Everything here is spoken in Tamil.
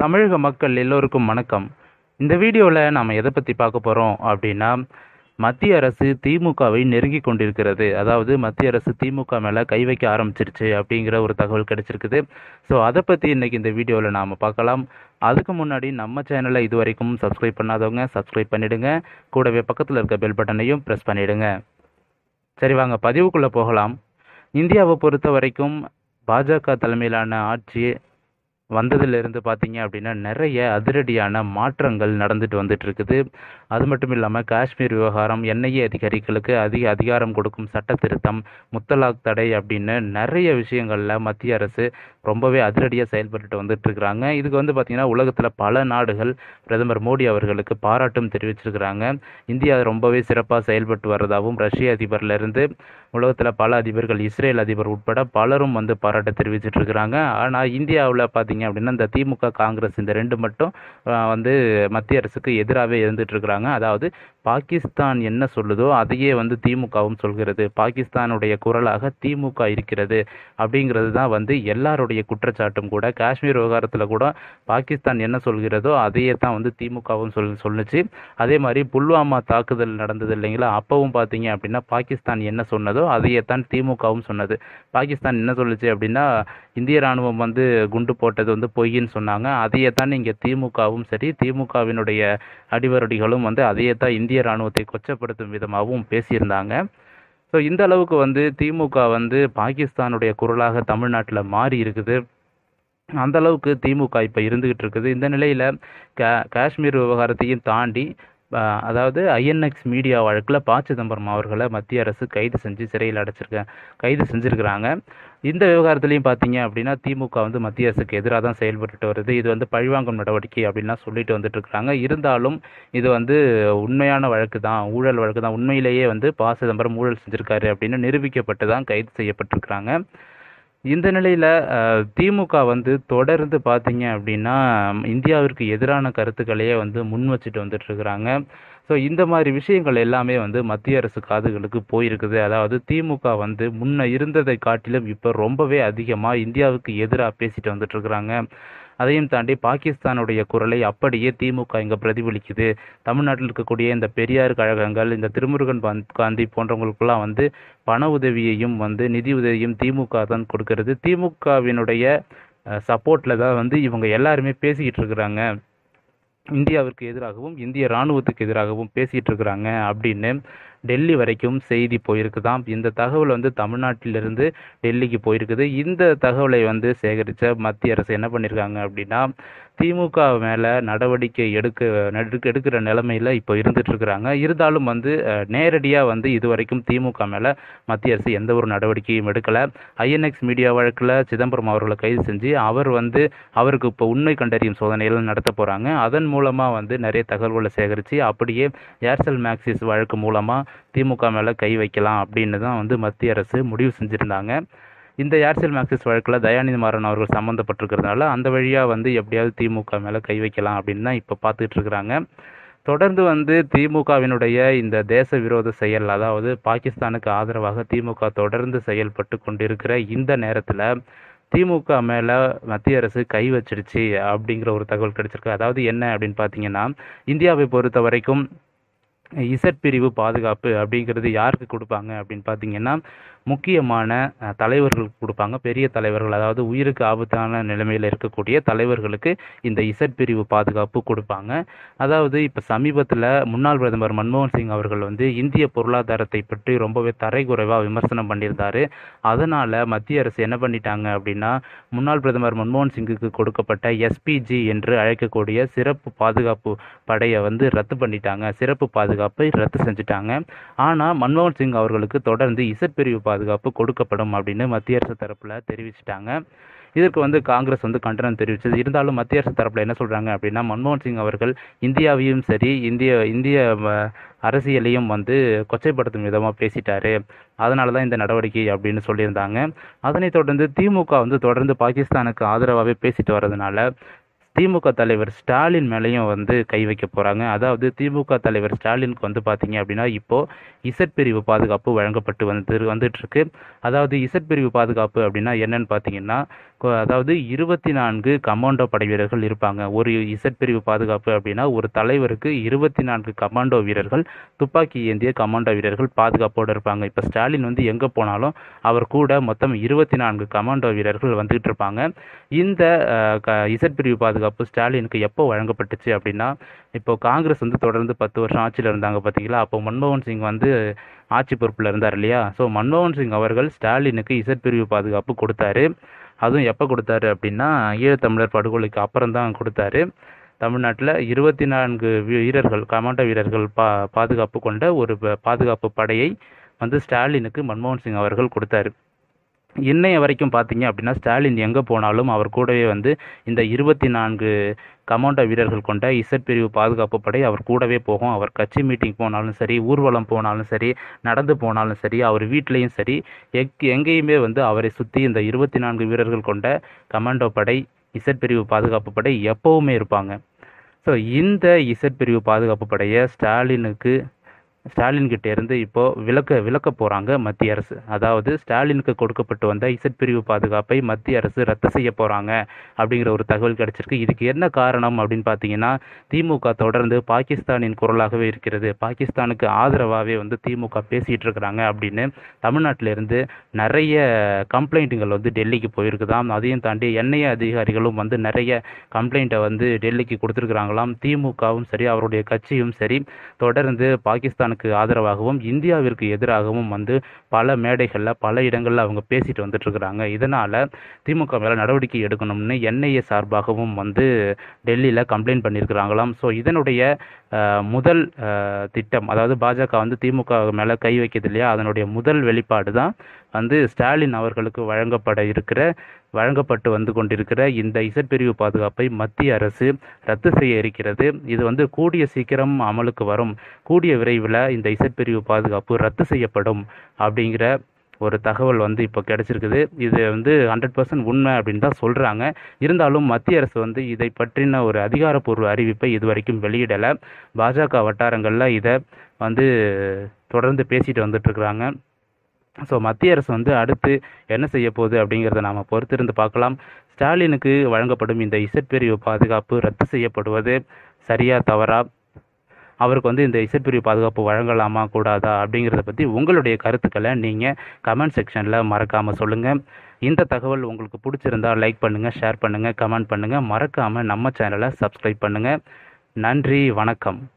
தமிழக மக்கள் எல்லோருக்கும் வணக்கம் இந்த வீடியோவில் நாம் எதை பற்றி பார்க்க போகிறோம் அப்படின்னா மத்திய அரசு திமுகவை நெருங்கி கொண்டிருக்கிறது அதாவது மத்திய அரசு திமுக மேலே கை வைக்க ஆரம்பிச்சிருச்சு அப்படிங்கிற ஒரு தகவல் கிடைச்சிருக்குது ஸோ அதை பற்றி இன்றைக்கி இந்த வீடியோவில் நாம் பார்க்கலாம் அதுக்கு முன்னாடி நம்ம சேனலை இது வரைக்கும் சப்ஸ்கிரைப் பண்ணாதவங்க சப்ஸ்கிரைப் பண்ணிடுங்க கூடவே பக்கத்தில் இருக்க பெல் பட்டனையும் ப்ரெஸ் பண்ணிடுங்க சரி வாங்க பதிவுக்குள்ளே போகலாம் இந்தியாவை பொறுத்த வரைக்கும் பாஜக தலைமையிலான ஆட்சி வந்ததிலிருந்து பார்த்தீங்க அப்படின்னா நிறைய அதிரடியான மாற்றங்கள் நடந்துட்டு வந்துட்டு இருக்குது அது மட்டும் இல்லாமல் காஷ்மீர் விவகாரம் என்ஐஏ அதிகாரிகளுக்கு அதிக அதிகாரம் கொடுக்கும் சட்ட திருத்தம் முத்தலாக் தடை அப்படின்னு நிறைய விஷயங்களில் மத்திய அரசு ரொம்பவே அதிரடியாக செயல்பட்டு வந்துட்டு இருக்கிறாங்க இதுக்கு வந்து பார்த்திங்கன்னா உலகத்தில் பல நாடுகள் பிரதமர் மோடி அவர்களுக்கு பாராட்டும் தெரிவிச்சிருக்கிறாங்க இந்தியா ரொம்பவே சிறப்பாக செயல்பட்டு வர்றதாகவும் ரஷ்ய அதிபர்லேருந்து உலகத்தில் பல அதிபர்கள் இஸ்ரேல் அதிபர் உட்பட பலரும் வந்து பாராட்ட தெரிவிச்சிட்டு இருக்கிறாங்க ஆனால் இந்தியாவில் பார்த்தீங்க அப்படின்னா இந்த திமுக காங்கிரஸ் இந்த ரெண்டு மட்டும் ஆஹ், வந்து மத்திய அரசுக்கு எதிராகவே இருந்துட்டு இருக்கிறாங்க அதாவது பாகிஸ்தான் என்ன சொல்லுதோ அதையே வந்து திமுகவும் சொல்கிறது பாகிஸ்தானுடைய குரலாக திமுக இருக்கிறது அப்படிங்கிறது தான் வந்து எல்லாருடைய குற்றச்சாட்டும் கூட காஷ்மீர் விவகாரத்தில் கூட பாகிஸ்தான் என்ன சொல்கிறதோ அதையே தான் வந்து திமுகவும் சொல் சொல்லுச்சு அதே மாதிரி புல்வாமா தாக்குதல் நடந்தது இல்லைங்களா அப்பவும் பார்த்தீங்க அப்படின்னா பாகிஸ்தான் என்ன சொன்னதோ அதையே தான் திமுகவும் சொன்னது பாகிஸ்தான் என்ன சொல்லுச்சு அப்படின்னா இந்திய ராணுவம் வந்து குண்டு போட்டது வந்து பொய்ன்னு சொன்னாங்க அதையே தான் இங்கே திமுகவும் சரி திமுகவினுடைய அடிவரடிகளும் வந்து அதையே தான் இந்திய ராணுவத்தை கொச்சப்படுத்தும் விதமாகவும் பேசியிருந்தாங்க ஸோ இந்த அளவுக்கு வந்து திமுக வந்து பாகிஸ்தானுடைய குரலாக தமிழ்நாட்டில் மாறி இருக்குது அந்த அளவுக்கு திமுக இப்போ இருந்துகிட்டு இருக்குது இந்த நிலையில் கா காஷ்மீர் விவகாரத்தையும் தாண்டி ஆஹ், அதாவது ஐஎன்எக்ஸ் மீடியா வழக்கில் ப சிதம்பரம் அவர்களை மத்திய அரசு கைது செஞ்சு சிறையில் அடைச்சிருக்க கைது செஞ்சுருக்கிறாங்க இந்த விவகாரத்துலையும் பார்த்தீங்க அப்படின்னா திமுக வந்து மத்திய அரசுக்கு எதிராக தான் செயல்பட்டு வருது இது வந்து பழிவாங்கும் நடவடிக்கை அப்படின்லாம் சொல்லிட்டு வந்துட்டு இருக்கிறாங்க இருந்தாலும் இது வந்து உண்மையான வழக்கு தான் ஊழல் வழக்கு தான் உண்மையிலேயே வந்து ப சிதம்பரம் ஊழல் செஞ்சிருக்காரு அப்படின்னு நிரூபிக்கப்பட்டு தான் கைது செய்யப்பட்டிருக்கிறாங்க இந்த நிலையில் திமுக வந்து தொடர்ந்து பார்த்தீங்க அப்படின்னா இந்தியாவிற்கு எதிரான கருத்துக்களையே வந்து முன் வச்சுட்டு வந்துட்டு இருக்கிறாங்க ஸோ இந்த மாதிரி விஷயங்கள் எல்லாமே வந்து மத்திய அரசு காதுகளுக்கு போயிருக்குது அதாவது திமுக வந்து முன்ன இருந்ததை காட்டிலும் இப்போ ரொம்பவே அதிகமாக இந்தியாவுக்கு எதிராக பேசிட்டு வந்துட்டு இருக்கிறாங்க அதையும் தாண்டி பாகிஸ்தானுடைய குரலை அப்படியே திமுக இங்கே பிரதிபலிக்குது தமிழ்நாட்டில் இருக்கக்கூடிய இந்த பெரியார் கழகங்கள் இந்த திருமுருகன் பாந்- காந்தி போன்றவங்களுக்கெல்லாம் வந்து பண உதவியையும் வந்து நிதி உதவியும் திமுக தான் கொடுக்கறது திமுகவினுடைய சப்போர்ட்டில் தான் வந்து இவங்க எல்லாருமே பேசிக்கிட்டு இருக்கிறாங்க இந்தியாவிற்கு எதிராகவும் இந்திய இராணுவத்துக்கு எதிராகவும் பேசிகிட்டு இருக்கிறாங்க அப்படின்னு டெல்லி வரைக்கும் செய்தி போயிருக்குதாம் இந்த தகவல் வந்து தமிழ்நாட்டிலிருந்து டெல்லிக்கு போயிருக்குது இந்த தகவலை வந்து சேகரித்த மத்திய அரசு என்ன பண்ணியிருக்காங்க அப்படின்னா திமுக மேலே நடவடிக்கை எடுக்க எடுக்க எடுக்கிற நிலமையில் இப்போ இருந்துட்டு இருக்கிறாங்க இருந்தாலும் வந்து நேரடியாக வந்து இது வரைக்கும் திமுக மேலே மத்திய அரசு எந்த ஒரு நடவடிக்கையும் எடுக்கலை ஐஎன்எக்ஸ் மீடியா வழக்கில் சிதம்பரம் அவர்களை கைது செஞ்சு அவர் வந்து அவருக்கு இப்போ உண்மை கண்டறியும் சோதனைகள் நடத்த போகிறாங்க அதன் மூலமாக வந்து நிறைய தகவல்களை சேகரித்து அப்படியே ஏர்செல் மேக்சிஸ் வழக்கு மூலமாக திமுக மேலே கை வைக்கலாம் அப்படின்னு தான் வந்து மத்திய அரசு முடிவு செஞ்சுருந்தாங்க இந்த ஏர்செல் மேக்சிஸ் வழக்கில் தயாநிதி மாறன் அவர்கள் சம்மந்தப்பட்டிருக்கிறதுனால அந்த வழியாக வந்து எப்படியாவது திமுக மேலே கை வைக்கலாம் அப்படின்னு தான் இப்போ பார்த்துட்டு இருக்கிறாங்க தொடர்ந்து வந்து திமுகவினுடைய இந்த தேச விரோத செயல் அதாவது பாகிஸ்தானுக்கு ஆதரவாக திமுக தொடர்ந்து செயல்பட்டு கொண்டிருக்கிற இந்த நேரத்தில் திமுக மேலே மத்திய அரசு கை வச்சிடுச்சு அப்படிங்கிற ஒரு தகவல் கிடைச்சிருக்கு அதாவது என்ன அப்படின்னு பார்த்தீங்கன்னா இந்தியாவை பொறுத்த வரைக்கும் இசட் பிரிவு பாதுகாப்பு அப்படிங்கிறது யாருக்கு கொடுப்பாங்க அப்படின்னு பார்த்தீங்கன்னா முக்கியமான அஹ், தலைவர்களுக்கு கொடுப்பாங்க பெரிய தலைவர்கள் அதாவது உயிருக்கு ஆபத்தான நிலைமையில் இருக்கக்கூடிய தலைவர்களுக்கு இந்த இசட் பிரிவு பாதுகாப்பு கொடுப்பாங்க அதாவது இப்போ சமீபத்தில் முன்னாள் பிரதமர் மன்மோகன் சிங் அவர்கள் வந்து இந்திய பொருளாதாரத்தை பற்றி ரொம்பவே தரைக்குறைவாக விமர்சனம் பண்ணியிருந்தாரு அதனால் மத்திய அரசு என்ன பண்ணிட்டாங்க அப்படின்னா முன்னாள் பிரதமர் மன்மோகன் சிங்குக்கு கொடுக்கப்பட்ட எஸ்பிஜி என்று அழைக்கக்கூடிய சிறப்பு பாதுகாப்பு படையை வந்து ரத்து பண்ணிட்டாங்க சிறப்பு பாதுகாப்பை ரத்து செஞ்சுட்டாங்க ஆனால் மன்மோகன் சிங் அவர்களுக்கு தொடர்ந்து இசட் பிரிவு பாதுகாப்பு கொடுக்கப்படும் அப்படின்னு மத்திய அரசு தரப்பில் தெரிவிச்சிட்டாங்க இதற்கு வந்து காங்கிரஸ் வந்து கண்டனம் தெரிவித்தது இருந்தாலும் மத்திய அரசு தரப்பில் என்ன சொல்கிறாங்க அப்படின்னா மன்மோகன் சிங் அவர்கள் இந்தியாவையும் சரி இந்திய இந்திய அஹ், அரசியலையும் வந்து கொச்சைப்படுத்தும் விதமாக பேசிட்டாரு அதனால தான் இந்த நடவடிக்கை அப்படின்னு சொல்லியிருந்தாங்க அதனைத் தொடர்ந்து திமுக வந்து தொடர்ந்து பாகிஸ்தானுக்கு ஆதரவாகவே பேசிட்டு வர்றதுனால திமுக தலைவர் ஸ்டாலின் மேலேயும் வந்து கை வைக்க போகிறாங்க அதாவது திமுக தலைவர் ஸ்டாலினுக்கு வந்து பார்த்தீங்க அப்படின்னா இப்போது இசட் பிரிவு பாதுகாப்பு வழங்கப்பட்டு வந்து வந்துட்டு இருக்கு அதாவது இசட் பிரிவு பாதுகாப்பு அப்படின்னா என்னன்னு பார்த்தீங்கன்னா கொ- அதாவது இருபத்தி நான்கு கமாண்டோ படை வீரர்கள் இருப்பாங்க ஒரு இசட் பிரிவு பாதுகாப்பு அப்படின்னா ஒரு தலைவருக்கு இருபத்தி நான்கு கமாண்டோ வீரர்கள் துப்பாக்கி ஏந்திய கமாண்டோ வீரர்கள் பாதுகாப்போடு இருப்பாங்க இப்போ ஸ்டாலின் வந்து எங்கே போனாலும் அவர் கூட மொத்தம் இருபத்தி நான்கு கமாண்டோ வீரர்கள் வந்துகிட்டு இருப்பாங்க இந்த அஹ், க இசட் பிரிவு பாதுகாப்பு ஸ்டாலினுக்கு எப்போ வழங்கப்பட்டுச்சு அப்படின்னா இப்போ காங்கிரஸ் வந்து தொடர்ந்து பத்து வருஷம் ஆட்சியில் இருந்தாங்க பார்த்தீங்களா அப்போ மன்மோகன் சிங் வந்து ஆட்சி பொறுப்பில் இருந்தார் இல்லையா ஸோ மன்மோகன் சிங் அவர்கள் ஸ்டாலினுக்கு இசட் பிரிவு பாதுகாப்பு கொடுத்தாரு அதுவும் எப்போ கொடுத்தாரு அப்படின்னா ஈழத்தமிழர் படுகொலைக்கு அப்புறம் தான் கொடுத்தாரு தமிழ்நாட்டில் இருபத்தி நான்கு வீரர்கள் கமாண்டோ வீரர்கள் பா பாதுகாப்பு கொண்ட ஒரு ப- பாதுகாப்பு படையை வந்து ஸ்டாலினுக்கு மன்மோகன் சிங் அவர்கள் கொடுத்தாரு இன்னைய வரைக்கும் பார்த்தீங்க அப்படின்னா ஸ்டாலின் எங்கே போனாலும் அவர் கூடவே வந்து இந்த இருபத்தி நான்கு கமாண்டோ வீரர்கள் கொண்ட இசட் பிரிவு பாதுகாப்பு படை அவர் கூடவே போகும் அவர் கட்சி மீட்டிங் போனாலும் சரி ஊர்வலம் போனாலும் சரி நடந்து போனாலும் சரி அவர் வீட்லேயும் சரி எக் எங்கேயுமே வந்து அவரை சுற்றி இந்த இருபத்தி நான்கு வீரர்கள் கொண்ட கமாண்டோ படை இசட் பிரிவு பாதுகாப்பு படை எப்போவுமே இருப்பாங்க ஸோ இந்த இசட் பிரிவு பாதுகாப்பு படையை ஸ்டாலினுக்கு ஸ்டாலின் கிட்ட இருந்து இப்போ விலக்க விலக்க போறாங்க மத்திய அரசு அதாவது ஸ்டாலினுக்கு கொடுக்கப்பட்டு வந்த இசட் பிரிவு பாதுகாப்பை மத்திய அரசு ரத்து செய்ய போறாங்க அப்படிங்கிற ஒரு தகவல் கிடைச்சிருக்கு இதுக்கு என்ன காரணம் அப்படின்னு பார்த்தீங்கன்னா திமுக தொடர்ந்து பாகிஸ்தானின் குரலாகவே இருக்கிறது பாகிஸ்தானுக்கு ஆதரவாகவே வந்து திமுக பேசிட்டு இருக்கிறாங்க அப்படின்னு தமிழ்நாட்டில இருந்து நிறைய கம்ப்ளைண்ட்டுகள் வந்து டெல்லிக்கு போயிருக்குதாம் அதையும் தாண்டி என்ஐஏ அதிகாரிகளும் வந்து நிறைய கம்ப்ளைண்ட்டை வந்து டெல்லிக்கு கொடுத்துருக்குறாங்களாம் திமுகவும் சரி அவருடைய கட்சியும் சரி தொடர்ந்து பாகிஸ்தானுக்கு ஆதரவாகவும் இந்தியாவிற்கு எதிராகவும் வந்து பல மேடைகளில் பல இடங்களில் அவங்க பேசிட்டு வந்துட்டு இருக்கிறாங்க இதனால திமுக மேலே நடவடிக்கை எடுக்கணும்னு என்ஐஏ சார்பாகவும் வந்து டெல்லியில் கம்ப்ளைண்ட் பண்ணியிருக்கிறாங்களாம் ஸோ இதனுடைய அஹ், முதல் அஹ், திட்டம் அதாவது பாஜக வந்து திமுக மேலே கை வைக்கிறது இல்லையா அதனுடைய முதல் வெளிப்பாடு தான் வந்து ஸ்டாலின் அவர்களுக்கு வழங்கப்பட இருக்கிற வழங்கப்பட்டு வந்து கொண்டிருக்கிற இந்த இசட் பிரிவு பாதுகாப்பை மத்திய அரசு ரத்து செய்ய இருக்கிறது இது வந்து கூடிய சீக்கிரம் அமலுக்கு வரும் கூடிய விரைவில் இந்த இசட் பிரிவு பாதுகாப்பு ரத்து செய்யப்படும் அப்படிங்கிற ஒரு தகவல் வந்து இப்போ கிடைச்சிருக்குது இது வந்து ஹண்ட்ரட் பர்சன்ட் உண்மை அப்படின்னு தான் சொல்கிறாங்க இருந்தாலும் மத்திய அரசு வந்து இதை பற்றின ஒரு அதிகாரப்பூர்வ அறிவிப்பை இதுவரைக்கும் வெளியிடலை பாஜக வட்டாரங்களில் இதை வந்து தொடர்ந்து பேசிட்டு வந்துட்டு இருக்கிறாங்க ஸோ மத்திய அரசு வந்து அடுத்து என்ன செய்ய போகுது அப்படிங்கிறத நாம் பொறுத்திருந்து பார்க்கலாம் ஸ்டாலினுக்கு வழங்கப்படும் இந்த இசட் பிரிவு பாதுகாப்பு ரத்து செய்யப்படுவது சரியா தவறா அவருக்கு வந்து இந்த இசட் பிரிவு பாதுகாப்பு வழங்கலாமா கூடாதா அப்படிங்கிறத பற்றி உங்களுடைய கருத்துக்களை நீங்கள் கமெண்ட் செக்ஷனில் மறக்காமல் சொல்லுங்கள் இந்த தகவல் உங்களுக்கு பிடிச்சிருந்தா லைக் பண்ணுங்கள் ஷேர் பண்ணுங்கள் கமெண்ட் பண்ணுங்கள் மறக்காமல் நம்ம சேனலை சப்ஸ்கிரைப் பண்ணுங்கள் நன்றி வணக்கம்